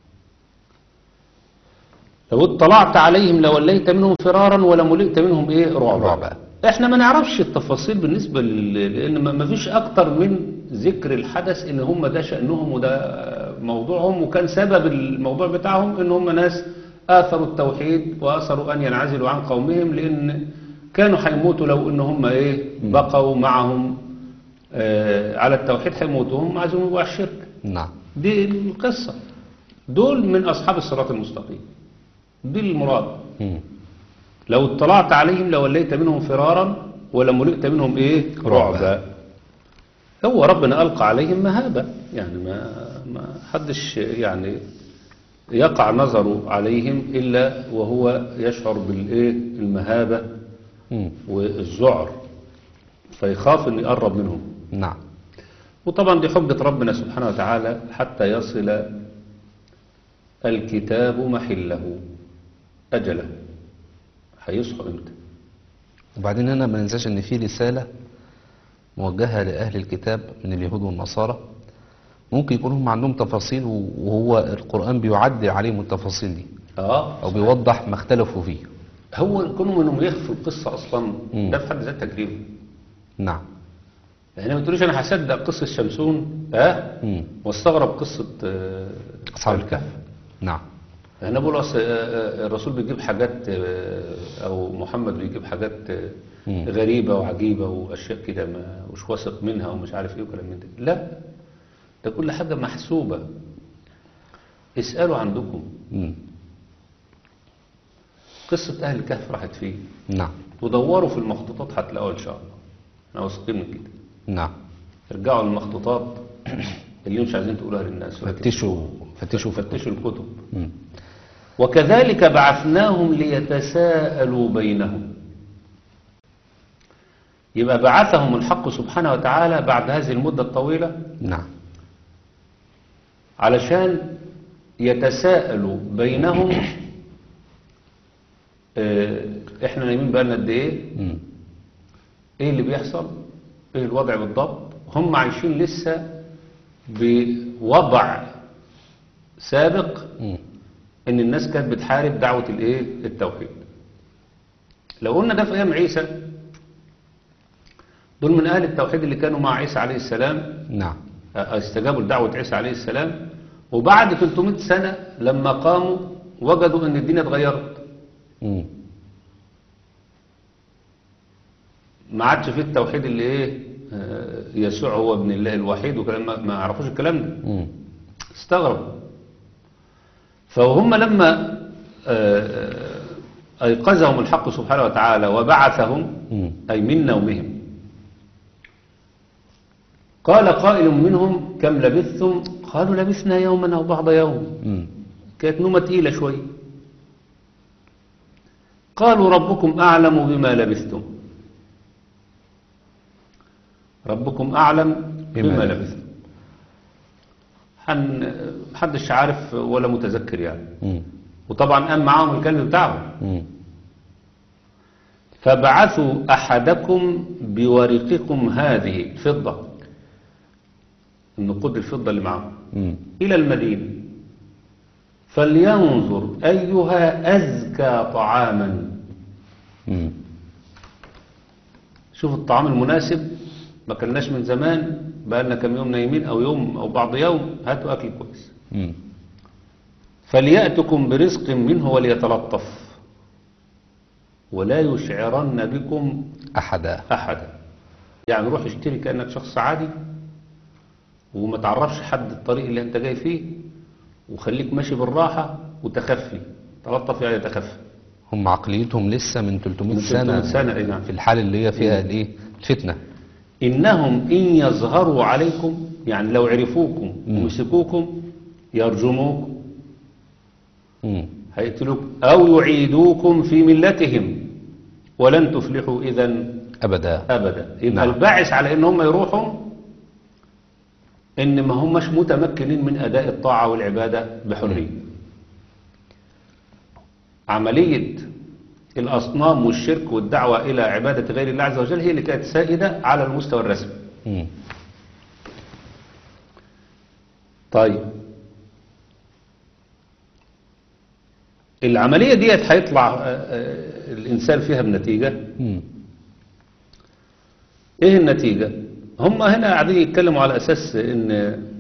لو اطلعت عليهم لوليت منهم فرارا ولملئت منهم ايه رعبا رعبا. احنا ما نعرفش التفاصيل بالنسبة لل... لان ما- ما فيش اكتر من ذكر الحدث ان هم ده شأنهم وده موضوعهم وكان سبب الموضوع بتاعهم ان هم ناس اثروا التوحيد واثروا ان ينعزلوا عن قومهم لان كانوا هيموتوا لو ان هم ايه بقوا معهم آه على التوحيد هيموتوا هم عايزين يبقوا على الشرك نعم دي القصة دول من أصحاب الصراط المستقيم دي المراد مم. لو اطلعت عليهم لوليت منهم فرارا ولملئت منهم ايه رعبا. رعبا هو ربنا ألقى عليهم مهابة يعني ما, ما حدش يعني يقع نظره عليهم إلا وهو يشعر بالإيه المهابة مم. والذعر فيخاف أن يقرب منهم نعم وطبعا دي حجة ربنا سبحانه وتعالى حتى يصل الكتاب محله أجله هيصحوا امتى وبعدين هنا ما ننساش ان في رسالة موجهة لأهل الكتاب من اليهود والنصارى ممكن يكون هم عندهم تفاصيل وهو القرآن بيعدل عليهم التفاصيل دي اه أو بيوضح ما اختلفوا فيه هو كونهم انهم يخفوا القصة اصلا مم. ده في حد ذات تجربة نعم يعني ما تقوليش انا هصدق قصة شمسون اه مم. واستغرب قصة آه، أصحاب الكهف نعم انا بقول أصل آه، آه، الرسول بيجيب حاجات آه، او محمد بيجيب حاجات آه، مم. غريبة وعجيبة واشياء كده ما مش واثق منها ومش عارف ايه وكلام من ده لا ده كل حاجة محسوبة اسألوا عندكم مم. قصة اهل الكهف راحت فين نعم ودوروا في المخطوطات هتلاقوها ان شاء الله احنا واثقين من كده نعم ارجعوا للمخطوطات اللي مش عايزين تقولها للناس فتشوا فتشوا في فتشوا الكتب مم. وكذلك بعثناهم ليتساءلوا بينهم يبقى بعثهم الحق سبحانه وتعالى بعد هذه المدة الطويلة نعم علشان يتساءلوا بينهم اه احنا نايمين بقالنا قد ايه مم. ايه اللي بيحصل ايه الوضع بالضبط هم عايشين لسه بوضع سابق مم. ان الناس كانت بتحارب دعوة الايه التوحيد لو قلنا ده في ايام عيسى دول من اهل التوحيد اللي كانوا مع عيسى عليه السلام نعم استجابوا لدعوة عيسى عليه السلام وبعد 300 سنة لما قاموا وجدوا ان الدنيا اتغيرت مم. ما عادش في التوحيد اللي ايه آه، يسوع هو ابن الله الوحيد وكلام ما ما يعرفوش الكلام ده مم. استغربوا فهم لما آه، أيقظهم الحق سبحانه وتعالى وبعثهم مم. أي من نومهم قال قائل منهم كم لبثتم قالوا لبثنا يوما أو بعض يوم مم. كانت نومة تقيلة شوية قالوا ربكم أعلم بما لبثتم ربكم أعلم بما بما لبثتم. لبثتم حن محدش عارف ولا متذكر يعني مم. وطبعا قام معاهم الكلب بتاعهم مم. فبعثوا أحدكم بورقكم هذه الفضة النقود الفضة اللي معاهم مم. إلى المدينة فلينظر أيها أزكى طعاما مم. شوف الطعام المناسب ما كلناش من زمان بقى لنا كام يوم نايمين أو يوم أو بعض يوم هاتوا أكل كويس مم. فليأتكم برزق منه وليتلطف ولا يشعرن بكم أحدا أحدا يعني روح اشتري كأنك شخص عادي وما تعرفش حد الطريق اللي انت جاي فيه وخليك ماشي بالراحة وتخفي تلطف يعني تخفي هم عقليتهم لسه من 300 من سنة 300 سنة، أي نعم. في الحال اللي هي فيها الايه الفتنة إنهم إن يظهروا عليكم يعني لو عرفوكم مم. ومسكوكم يرجموكم مم. هيقتلوك أو يعيدوكم في ملتهم ولن تفلحوا إذا أبدا أبدا يبقى نعم. الباعث على إن هم يروحوا إن ما همش متمكنين من أداء الطاعة والعبادة بحرية عملية الأصنام والشرك والدعوة إلى عبادة غير الله عز وجل هي اللي كانت سائدة على المستوى الرسمي مم. طيب العملية ديت هيطلع آه، آه، الإنسان فيها بنتيجة مم. ايه النتيجة هم هنا قاعدين يتكلموا على اساس ان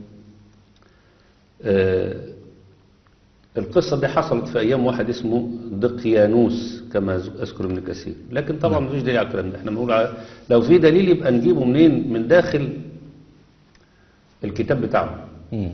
آه، القصة دي حصلت في ايام واحد اسمه دقيانوس كما اذكر ابن كثير لكن طبعا مفيش دليل على الكلام ده احنا بنقول على لو في دليل يبقى نجيبه منين من داخل الكتاب بتاعه مم.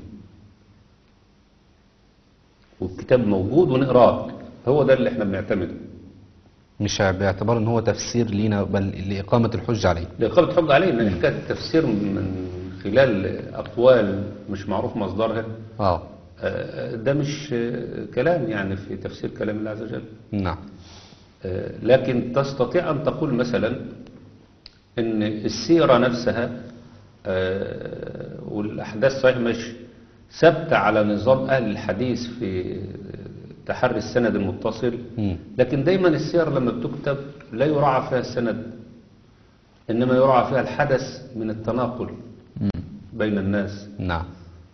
والكتاب موجود ونقراه هو ده اللي احنا بنعتمده مش باعتبار ان هو تفسير لينا بل لإقامة الحجة عليه لإقامة حج عليه ان حكاية التفسير من خلال اقوال مش معروف مصدرها اه آه، ده مش آه، كلام يعني في تفسير كلام الله عز وجل نعم آه، لكن تستطيع أن تقول مثلا أن السيرة نفسها آه، والأحداث صحيح مش ثابتة على نظام أهل الحديث في تحري السند المتصل مم. لكن دايما السير لما بتكتب لا يراعى فيها السند إنما يراعى فيها الحدث من التناقل بين الناس نعم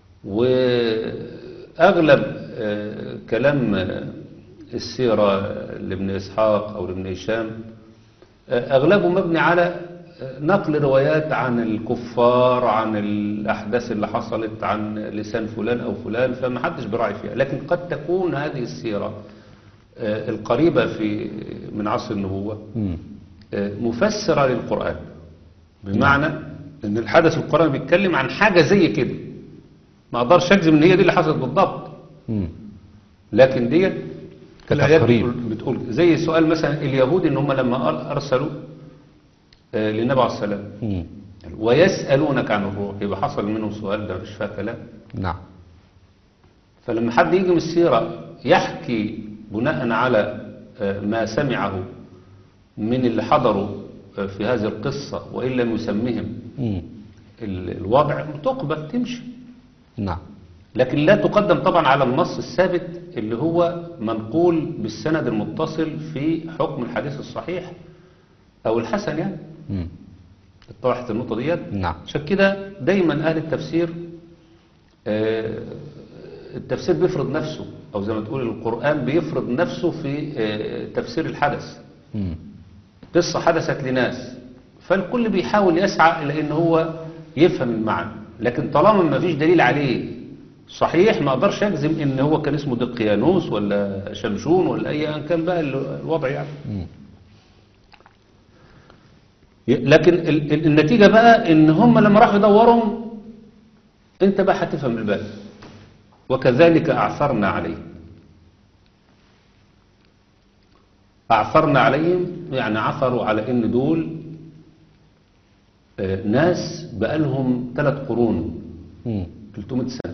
وأغلب آه، كلام آه، السيرة لابن إسحاق أو لابن هشام آه، أغلبه مبني على آه، نقل روايات عن الكفار عن الأحداث اللي حصلت عن لسان فلان أو فلان فما حدش براعي فيها لكن قد تكون هذه السيرة آه، القريبة في من عصر النبوة مم. آه، مفسرة للقرآن بمعنى ان الحدث القرآن بيتكلم عن حاجة زي كده ما اقدرش اجزم ان هي دي اللي حصلت بالضبط مم. لكن دي الآيات كتقريب. بتقول, بتقول زي سؤال مثلا اليهود ان هم لما أر- ارسلوا آه، للنبي عليه السلام مم. ويسألونك عن الروح يبقى حصل منهم سؤال ده مش فيها كلام نعم فلما حد يجي من السيرة يحكي بناء على آه، ما سمعه من اللي حضروا آه، في هذه القصة وإن لم يسمهم مم. ال- الوضع تقبل تمشي نعم لكن لا تقدم طبعا على النص الثابت اللي هو منقول بالسند المتصل في حكم الحديث الصحيح أو الحسن يعني مم. اتضحت النقطة ديت نعم عشان كده دايما أهل التفسير آه، التفسير بيفرض نفسه أو زي ما تقول القرآن بيفرض نفسه في آه، تفسير الحدث مم. قصة حدثت لناس فالكل بيحاول يسعى إلى إن هو يفهم المعنى لكن طالما ما فيش دليل عليه صحيح ما اقدرش اجزم ان هو كان اسمه دقيانوس ولا شمشون ولا اي ان كان بقى الوضع يعني مم. لكن ال- ال- النتيجة بقى ان هم لما راحوا يدوروا انت بقى هتفهم الباقي وكذلك اعثرنا عليهم اعثرنا عليهم يعني عثروا على ان دول آه، ناس بقالهم ثلاث قرون مم. 300 سنة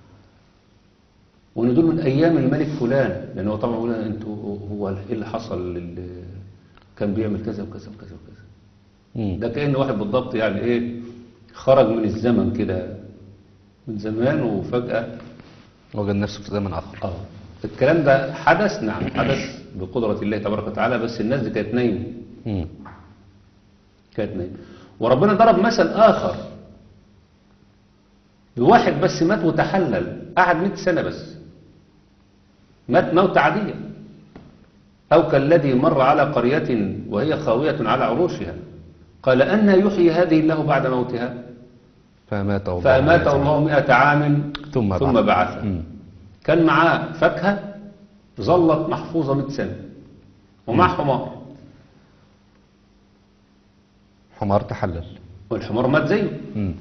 وان دول من ايام الملك فلان لان هو طبعا يقول انتوا هو ايه اللي حصل لل- كان بيعمل كذا وكذا وكذا وكذا مم. ده كأن واحد بالضبط يعني ايه خرج من الزمن كده من زمان وفجأة وجد نفسه في زمن آخر اه الكلام ده حدث نعم حدث بقدرة الله تبارك وتعالى بس الناس دي كانت نايمة مم. كانت نايمة وربنا ضرب مثل آخر بواحد بس مات وتحلل قعد 100 سنة بس مات موت عادية أو كالذي مر على قرية وهي خاوية على عروشها قال أن يحيي هذه الله بعد موتها فأماته الله فأماته مئة الله مئة عام ثم ثم بعث. بعثه مم. كان معاه فاكهة ظلت محفوظة 100 سنة ومع حمار حمار تحلل والحمار مات زيه مم.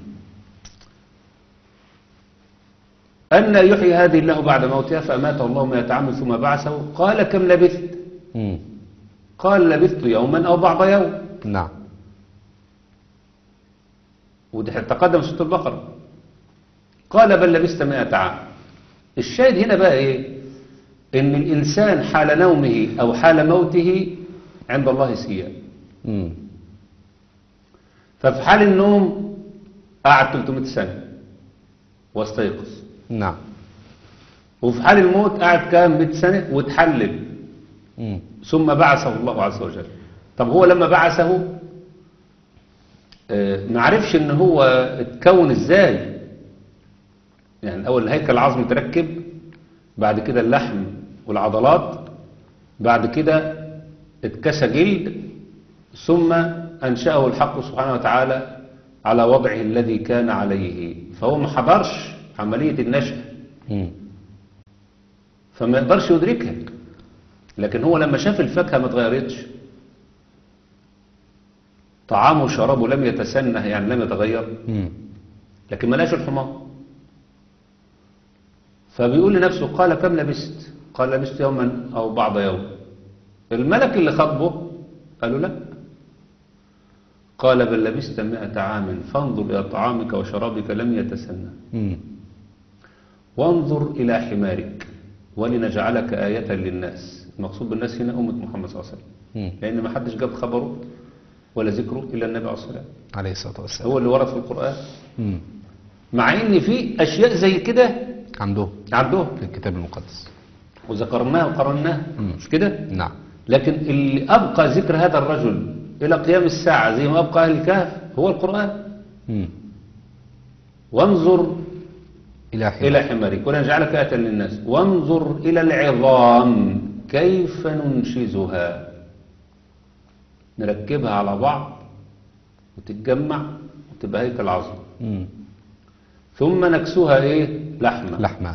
أن يحيي هذه الله بعد موتها فأماته الله مئة عام ثم بعثه قال كم لبثت مم. قال لبثت يوما أو بعض يوم نعم وده تقدم في سورة البقرة قال بل لبثت مئة عام الشاهد هنا بقى ايه ان الانسان حال نومه او حال موته عند الله سيئا مم. ففي حال النوم قعد 300 سنة واستيقظ نعم وفي حال الموت قعد كام 100 سنة وتحلل مم. ثم بعثه الله عز وجل طب هو لما بعثه آه، ما عرفش ان هو اتكون ازاي يعني الاول الهيكل العظمي تركب بعد كده اللحم والعضلات بعد كده اتكسى جلد ثم انشأه الحق سبحانه وتعالى على وضعه الذي كان عليه فهو ما حضرش عملية النشأ مم. فما يقدرش يدركها لكن هو لما شاف الفاكهة ما اتغيرتش طعامه وشرابه لم يتسنه يعني لم يتغير مم. لكن ما لاش الحمار فبيقول لنفسه قال كم لبست قال لبست يوما أو بعض يوم الملك اللي خطبه قال له لا قال بل لبست مئة عام فانظر إلى طعامك وشرابك لم يتسنه مم. وانظر إلى حمارك ولنجعلك آية للناس المقصود بالناس هنا أمة محمد صلى الله عليه وسلم مم. لأن ما حدش جاب خبره ولا ذكره إلا النبي عليه الصلاة والسلام عليه الصلاة والسلام هو اللي ورد في القرآن مم. مع إن في أشياء زي كده عنده عندهم في الكتاب المقدس وذكرناها وقرناها مم. مش كده نعم لكن اللي أبقى ذكر هذا الرجل إلى قيام الساعة زي ما أبقى أهل الكهف هو القرآن مم. وانظر إلى حين إلى حمارك ولنجعلك آية للناس وانظر إلى العظام كيف ننشزها نركبها على بعض وتتجمع وتبقى هيكل عظم مم. ثم نكسوها إيه لحمة لحمة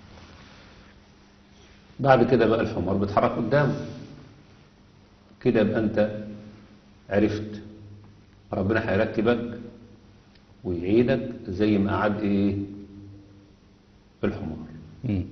بعد كده بقى الحمار بيتحرك قدامه كده يبقى أنت عرفت ربنا هيركبك ويعيدك زي ما قعد إيه الحمار مم.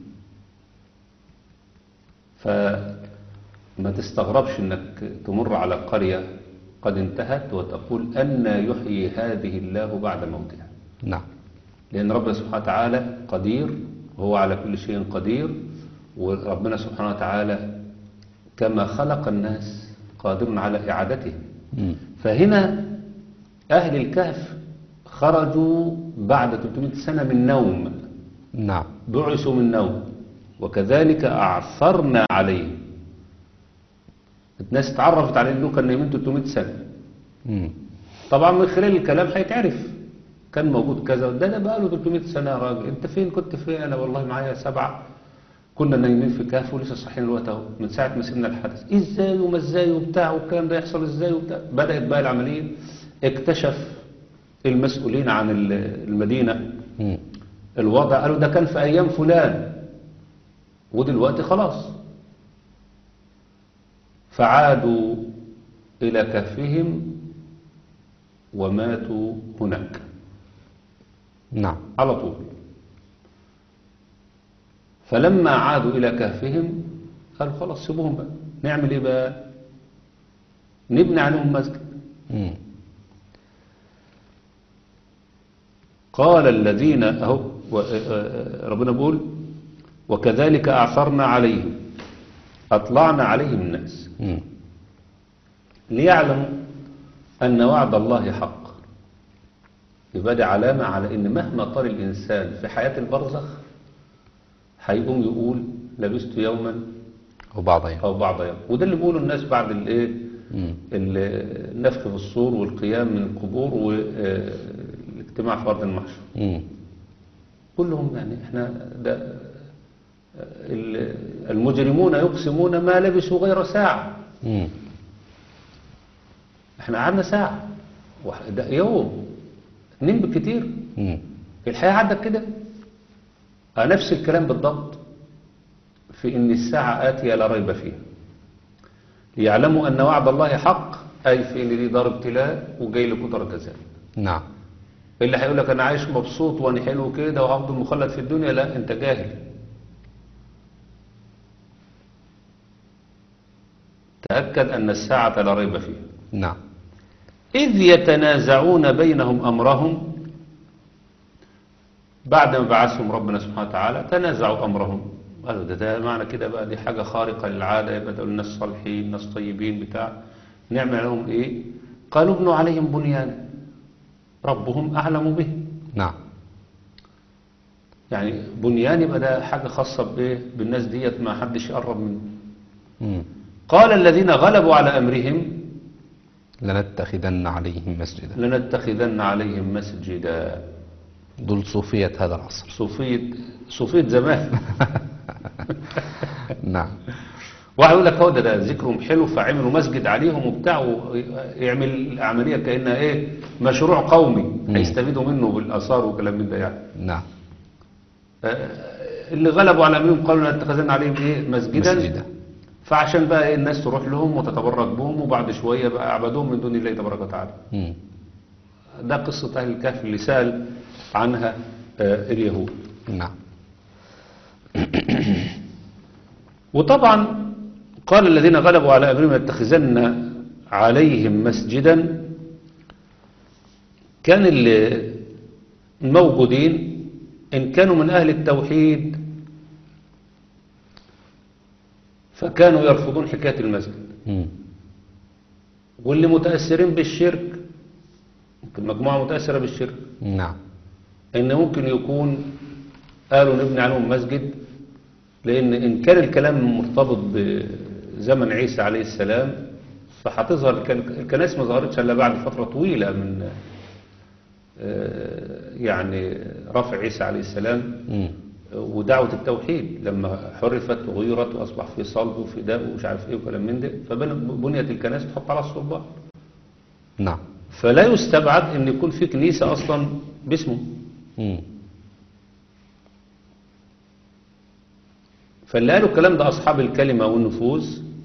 فما تستغربش انك تمر على قرية قد انتهت وتقول أن يحيي هذه الله بعد موتها نعم لأن ربنا سبحانه وتعالى قدير وهو على كل شيء قدير وربنا سبحانه وتعالى كما خلق الناس قادر على إعادتهم مم. فهنا أهل الكهف خرجوا بعد 300 سنة من نوم نعم بعثوا من نوم وكذلك أعثرنا عليهم الناس اتعرفت على انه كان نايمين 300 سنة مم. طبعا من خلال الكلام هيتعرف كان موجود كذا ده انا بقى له 300 سنة يا راجل انت فين كنت فين انا والله معايا سبعة كنا نايمين في كهف ولسه صاحيين الوقت اهو من ساعة ما سيبنا الحدث ازاي وما ازاي وبتاع والكلام ده يحصل ازاي وبتاع بدأت بقى العملية اكتشف المسؤولين عن ال- المدينة مم. الوضع قالوا ده كان في أيام فلان ودلوقتي خلاص فعادوا إلى كهفهم وماتوا هناك نعم على طول فلما عادوا إلى كهفهم قالوا خلاص سيبوهم بقى نعمل إيه بقى نبني عليهم مسجد مم. قال الذين أهو و- آه، ربنا بيقول وكذلك أعثرنا عليهم أطلعنا عليهم الناس مم. ليعلموا أن وعد الله حق يبقى دي علامة على أن مهما طال الإنسان في حياة البرزخ هيقوم يقول لبست يوما وبعض أيام أو بعض يوم وده اللي بيقوله الناس بعد الإيه مم. ال- النفخ في الصور والقيام من القبور والاجتماع في أرض المحشر مم. كلهم يعني احنا ده ال- المجرمون يقسمون ما لبسوا غير ساعة مم. احنا قعدنا ساعة وح- ده يوم اتنين بالكتير مم. الحياة عندك كده آه، نفس الكلام بالضبط في ان الساعة آتية لا ريب فيها ليعلموا ان وعد الله حق اي في ان دي دار ابتلاء وجاي لكم دار جزاء نعم اللي هيقول لك انا عايش مبسوط وانا حلو كده وهفضل مخلد في الدنيا لا انت جاهل تأكد ان الساعة لا ريب فيها نعم إذ يتنازعون بينهم أمرهم بعد ما بعثهم ربنا سبحانه وتعالى تنازعوا أمرهم قالوا ده, ده معنى كده بقى دي حاجة خارقة للعادة يبقى دول الناس صالحين ناس طيبين بتاع نعمل لهم إيه قالوا ابنوا عليهم بنيان ربهم أعلم به نعم يعني بنيان يبقى ده حاجة خاصة بإيه بالناس ديت ما حدش يقرب منه مم. قال الذين غلبوا على أمرهم لنتخذن عليهم مسجدا لنتخذن عليهم مسجدا دول صوفية هذا العصر صوفية صوفية زمان نعم واحد يقول لك هو ده, ده ذكرهم حلو فعملوا مسجد عليهم وبتاع ويعمل العملية كأنها ايه مشروع قومي هيستفيدوا منه بالآثار وكلام من ده يعني نعم آه، اللي غلبوا على أمرهم قالوا نتخذن عليهم ايه مسجدا, مسجدا. فعشان بقى ايه الناس تروح لهم وتتبرك بهم وبعد شوية بقى عبدوهم من دون الله تبارك وتعالى مم. ده قصة أهل الكهف اللي سأل عنها آه، اليهود نعم وطبعا قال الذين غلبوا على أمرهم يتخذن عليهم مسجدا كان اللي الموجودين إن كانوا من أهل التوحيد فكانوا يرفضون حكاية المسجد مم. واللي متأثرين بالشرك ممكن مجموعة متأثرة بالشرك نعم ان ممكن يكون قالوا نبني عليهم مسجد لان ان كان الكلام مرتبط بزمن عيسى عليه السلام فهتظهر الك- الكنائس ما ظهرتش الا بعد فتره طويله من آه، يعني رفع عيسى عليه السلام مم. ودعوة التوحيد لما حرفت وغيرت وأصبح في صلب وفداء ومش عارف إيه وكلام من ده فبنيت الكنائس تحط على الصلبان نعم فلا يستبعد أن يكون في كنيسة أصلا باسمه مم. فاللي قالوا الكلام ده أصحاب الكلمة والنفوذ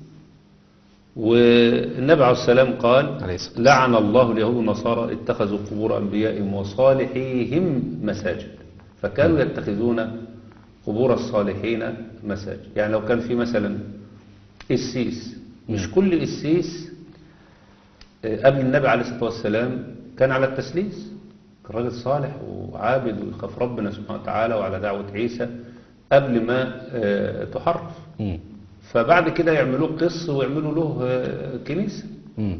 والنبي عليه السلام قال عليه الصلاة والسلام. لعن الله اليهود والنصارى اتخذوا قبور أنبيائهم وصالحيهم مساجد فكانوا يتخذون قبور الصالحين مساجد يعني لو كان في مثلا قسيس مش كل قسيس آه، قبل النبي عليه الصلاة والسلام كان على التسليس كان راجل صالح وعابد ويخاف ربنا سبحانه وتعالى وعلى دعوة عيسى قبل ما آه، تحرف مم. فبعد كده يعملوه قس ويعملوا له آه، كنيسة مم.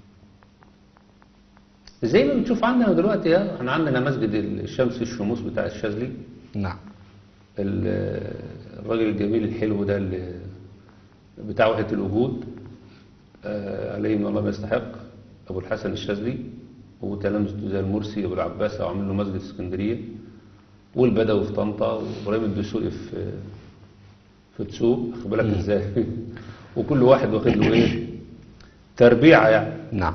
زي ما بنشوف عندنا دلوقتي اه، احنا عندنا مسجد الشمس الشموس بتاع الشاذلي نعم ال- الراجل الجميل الحلو ده اللي بتاع وحدة الوجود آه، عليه من الله ما يستحق أبو الحسن الشاذلي وتلامذته زي المرسي أبو العباس أو عامل له مسجد اسكندرية والبدوي في طنطا وإبراهيم الدسوقي في في تسوق خد بالك ازاي وكل واحد واخد له ايه تربيعة يعني نعم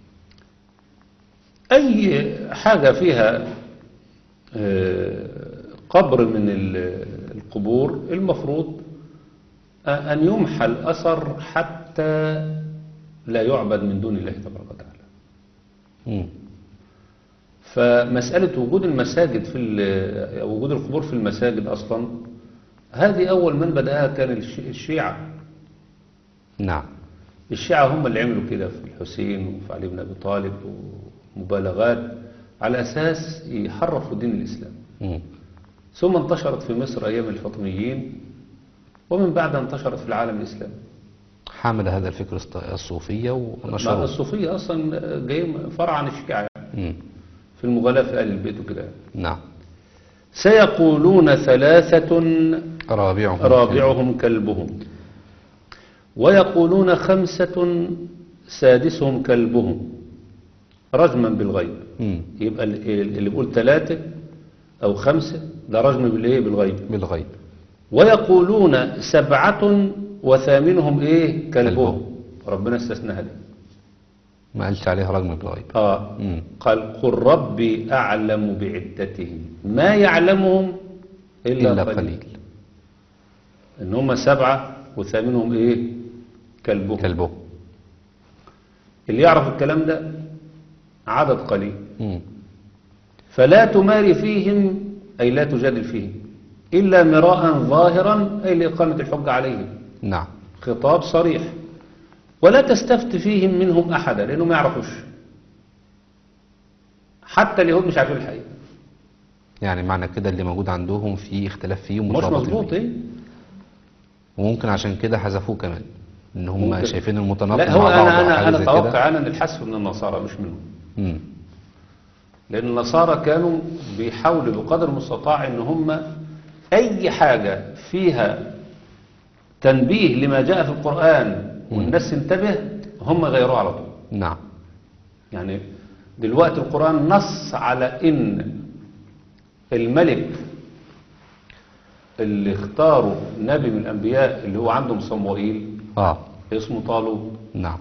أي حاجة فيها آه، قبر من ال- القبور المفروض آه، أن يمحى الأثر حتى لا يعبد من دون الله تبارك وتعالى مم. فمسألة وجود المساجد في ال- أو وجود القبور في المساجد أصلا هذه أول من بدأها كان الش- الشيعة نعم الشيعة هم اللي عملوا كده في الحسين وفي علي بن أبي طالب ومبالغات على أساس يحرفوا دين الإسلام مم. ثم انتشرت في مصر أيام الفاطميين ومن بعدها انتشرت في العالم الإسلامي حامل هذا الفكر الص- الصوفية مع ونشره الصوفية أصلا جاي فرع عن الشيعة يعني مم. في المغالاة في أهل البيت وكده نعم سيقولون ثلاثة رابعهم رابعهم كلبهم ويقولون خمسة سادسهم كلبهم رجما بالغيب مم. يبقى ال- اللي بيقول ثلاثة أو خمسة ده رجم بالإيه بالغيب بالغيب ويقولون سبعة وثامنهم إيه كلبهم ربنا استثناها دي ما قالش عليها رجم بالغيب آه مم. قال قل ربي أعلم بعدتهم ما يعلمهم إلا, إلا قليل. قليل إن هم سبعة وثامنهم إيه كلبهم كلبه اللي يعرف الكلام ده عدد قليل مم. فلا تماري فيهم أي لا تجادل فيهم إلا مراء ظاهرا أي لإقامة الحجة عليهم نعم خطاب صريح ولا تستفت فيهم منهم أحدا لأنهم ما يعرفوش حتى اليهود مش عارفين الحقيقة يعني معنى كده اللي موجود عندهم في اختلاف فيه مش ومتلخبطين مظبوط فيه. إيه وممكن عشان كده حذفوه كمان ان هم ممكن. شايفين المتناقض لا هو مع بعض أنا أو أنا حاجة أنا زي كده. أتوقع أنا أن الحذف من النصارى مش منهم مم. لأن النصارى كانوا بيحاولوا بقدر المستطاع إن هم أي حاجة فيها تنبيه لما جاء في القرآن والناس تنتبه هم غيروه على طول نعم يعني دلوقتي القرآن نص على إن الملك اللي اختاروا نبي من الأنبياء اللي هو عندهم صموئيل اه اسمه طالوت نعم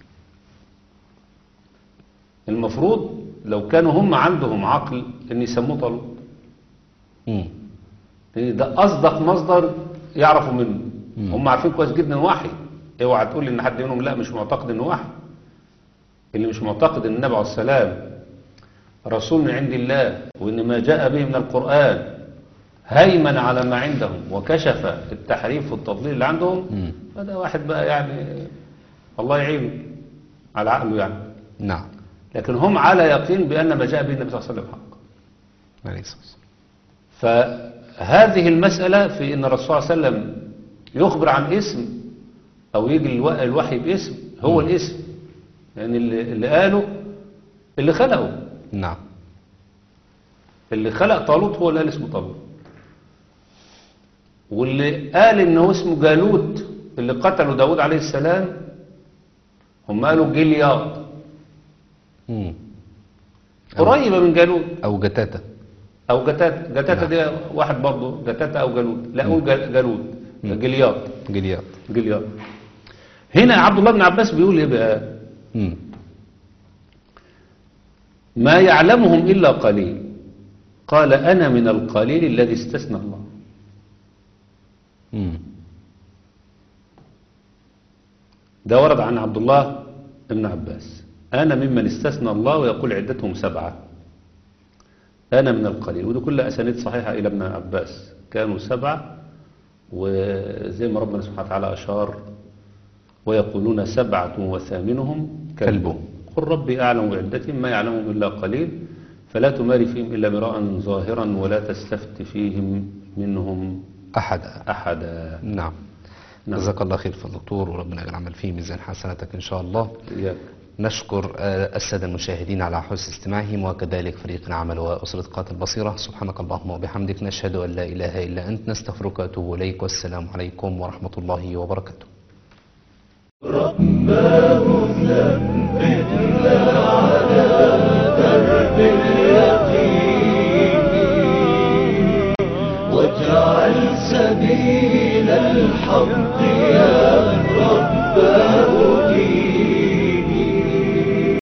المفروض لو كانوا هم عندهم عقل ان يسموه طالوت مم. لان ده اصدق مصدر يعرفوا منه مم. هم عارفين كويس جدا وحي اوعى تقول ان حد منهم لا مش معتقد انه وحي اللي مش معتقد ان النبي عليه السلام رسول من عند الله وان ما جاء به من القران هيمن على ما عندهم وكشف التحريف والتضليل اللي عندهم مم. فده واحد بقى يعني الله يعينه على عقله يعني نعم لكن هم على يقين بأن ما جاء به النبي صلى الله عليه وسلم حق عليه الصلاة والسلام. فهذه المسألة في أن الرسول صلى الله عليه وسلم يخبر عن اسم أو يجي الو- الوحي باسم هو مم. الاسم يعني اللي, اللي قاله اللي خلقه نعم اللي خلق طالوت هو اللي قال اسمه طالوت واللي قال انه اسمه جالوت اللي قتله داود عليه السلام هم قالوا جلياط مم. قريبة من جالوت او جتاتة او جتات جتاتا نعم. دي واحد برضه جتاتا او جالوت لا قول جال- جالوت جلياط جليات جلياط هنا عبد الله بن عباس بيقول ايه بقى مم. ما يعلمهم الا قليل قال انا من القليل الذي استثنى الله مم. ده ورد عن عبد الله بن عباس انا ممن استثنى الله ويقول عدتهم سبعه انا من القليل ودي كلها اسانيد صحيحه الى ابن عباس كانوا سبعه وزي ما ربنا سبحانه وتعالى اشار ويقولون سبعه وثامنهم كلبهم. قل ربي اعلم بعدتهم ما يعلمهم الا قليل فلا تماري فيهم الا مراء ظاهرا ولا تستفت فيهم منهم احد احدا نعم نعم. جزاك الله خير في الدكتور وربنا يجعل العمل فيه ميزان حسناتك ان شاء الله إياك. نشكر آه، السادة المشاهدين على حسن استماعهم وكذلك فريق العمل وأسرة قاتل البصيرة سبحانك اللهم وبحمدك نشهد أن لا إله إلا أنت نستغفرك وأتوب إليك والسلام عليكم ورحمة الله وبركاته رباه ثبت